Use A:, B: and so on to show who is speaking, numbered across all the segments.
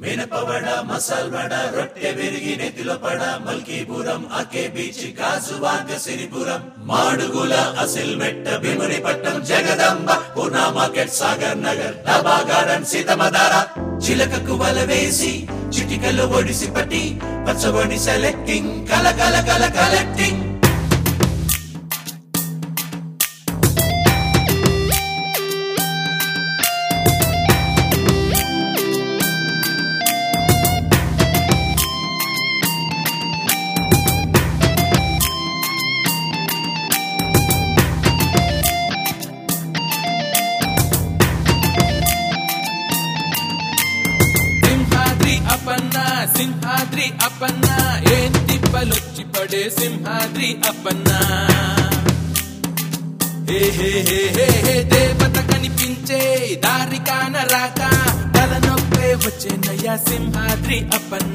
A: మినపవడ మసాల్ వడ రొట్టె విరిగి నెత్తిలో పడ Malkapuram RK beach Gajuwaka Siripuram Madugula Asilmetta Bheemunipatnam Jagadamba Poorna market Sagar Nagar Daba garden Seethammadhara చిలకకు వల వేసి చిటికలు ఒడిసి పట్టి పచ్చబడి సెలెక్టింగ్ కల కల కల కలెక్టింగ్
B: సింహాద్రి అపన్న సింహాద్రి అపన్న ఏం తిప్పలొచ్చి పడే సింహాద్రి అపన్న హే హే హే హే హే దేవత కనిపించే దారి కాన రాక తలనొప్పే వచ్చేనయ్యా సింహాద్రి అపన్న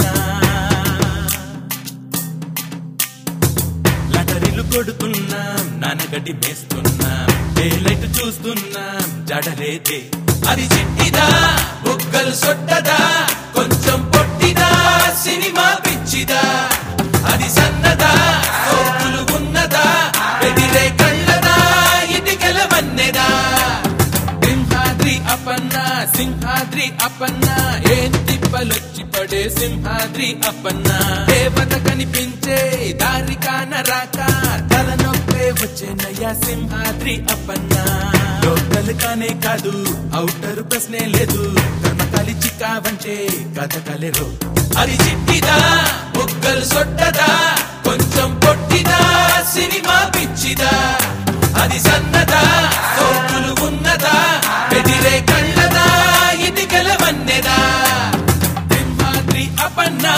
B: లటరిలు కొడుతున్నాం నానగడ్డి మేస్తున్నాం లైట్ చూస్తున్నాం జడలేదే అది చిట్టిదా బుగ్గలు సొట్టదా కొంచెం పొట్టిదా సినిమా పిచ్చిదా అది సన్నదా సోకులు ఉన్నదా ఎదిరే కళ్ళదా ఇటికల వన్నెదా సింహాద్రి అపన్న సింహాద్రి అపన్న ఏం తిప్పలొచ్చి పడే సింహాద్రి అపన్న దేవత కనిపించే దారి కాన రాక తలనొప్పే వచ్చేనయ్యా సింహాద్రి అపన్న లోకల్ కానే కాదు ఔటర్ ప్రశ్నే లేదు కర్మకాలి చిక్కావంటే కథ కలెరో అది చిట్టిదా బుగ్గలు సొట్టదా కొంచెం పొట్టిదా సినిమా పిచ్చిదా అది సన్నదా సోకులు ఉన్నదా ఎదిరే కళ్ళదా ఇటికల వన్నెదా సింహాద్రి అపన్నా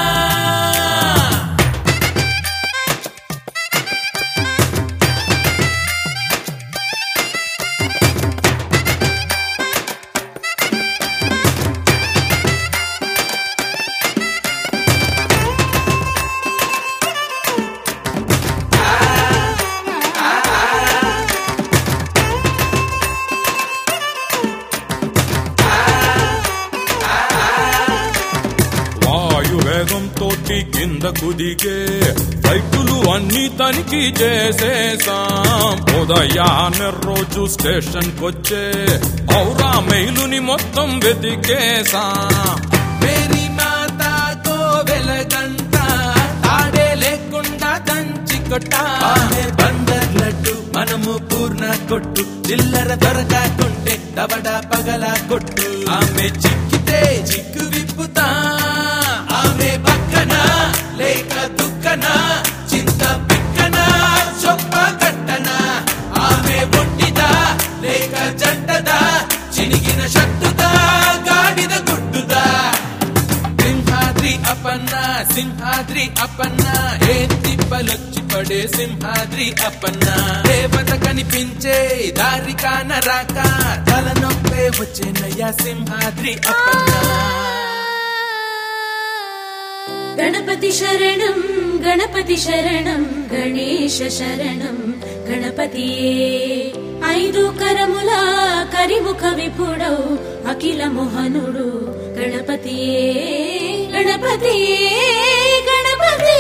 C: వాయు వేగంతో కిందకు దిగే ఫ్లైట్లు అన్ని తనిఖీ చేసేసాం ఉదయాన్నే రోజు స్టేషన్ కొచ్చే ఔరా మెయిలుని మొత్తం వెతికేసాం
B: మేరీ మాతాతో వెలగంట ఆడే లేకుండా దంచి కొట్ట బందర్ లడ్డు మనము పూర్ణ కొట్టు చిల్లర దొరకాకుంటే దవడ పగల కొట్టు ఆమె చిక్కితే చిక్కు విప్పుతా ఆమె పక్కన లేక దుక్కన చింత పిక్కన చొప్ప కట్టన ఆమె ఒంటిదా లేక జంటదా చినిగిన షట్టుదా గాడిద గుడ్డుదా సింహాద్రి అపన్న సింహాద్రి అపన్న ఏ తిప్పలొచ్చి పడే సింహాద్రి అపన్న దేవత కనిపించే దారి కాన రాక తలనొప్పే వచ్చేనయ్యా సింహాద్రి అపన్న
D: గణపతి శరణం గణపతి శరణం గణేశ శరణం గణపతియే ఐదు కరముల కరిముఖ విపుడౌ అఖిల మోహనుడు గణపతియే గణపతియే గణపతి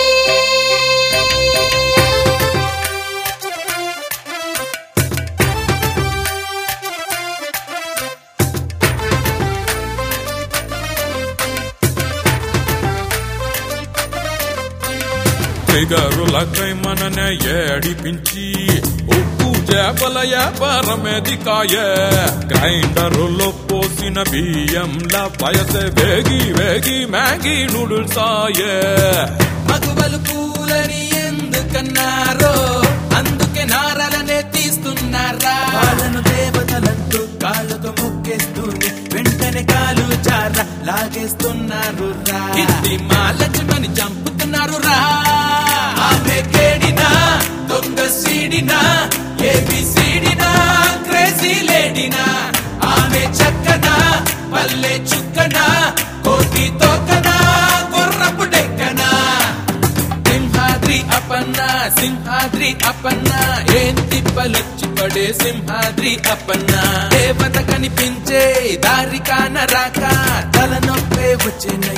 C: ఫిగరులకై మననే ఏడిపించి ఉప్పు చేపల వ్యాపారమేది కాయే గ్రైండరులో పోసిన బియ్యంలా వయసే వేగి వేగి మ్యాగీ నూడిల్స్ ఆయే
B: మగువలు పూలని ఎందుకన్నారో అందుకే నారలనే తీస్తున్నారా వాళ్ళను దేవతలంటూ కాళ్ళతో ముక్కేస్తూనే వెంటనే కాలు చార లాగేస్తున్నారు రా ఇది మా లక్ష్మని చంపుతున్నారు రా ఆమె కేడినా దొంగ సీడినా ఏబి సీడినా క్రేజీ లేడినా ఆమె చక్కన పల్లె చుక్కన కోటి తోకన గుర్రపు డెక్కనా సింహాద్రి అపన్న సింహాద్రి అపన్న ఏం తిప్పలొచ్చి పడే సింహాద్రి అపన్న దేవత కనిపించే దారి కాన రాక తలనొప్పే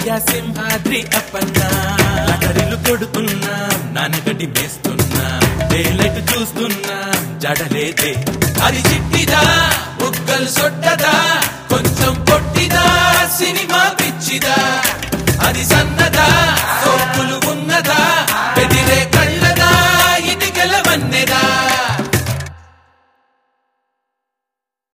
B: వచ్చేనయ్యా సింహాద్రి అప్పన్నా లటరిలు కొడుతున్నా నానగడ్డి మేస్తున్నా డేలైట్ చూస్తున్నా జడలేదే అది చిట్టిదా బుగ్గలు సొట్టదా కొంచెం పొట్టిదా సినిమా పిచ్చిదా అది సన్నదా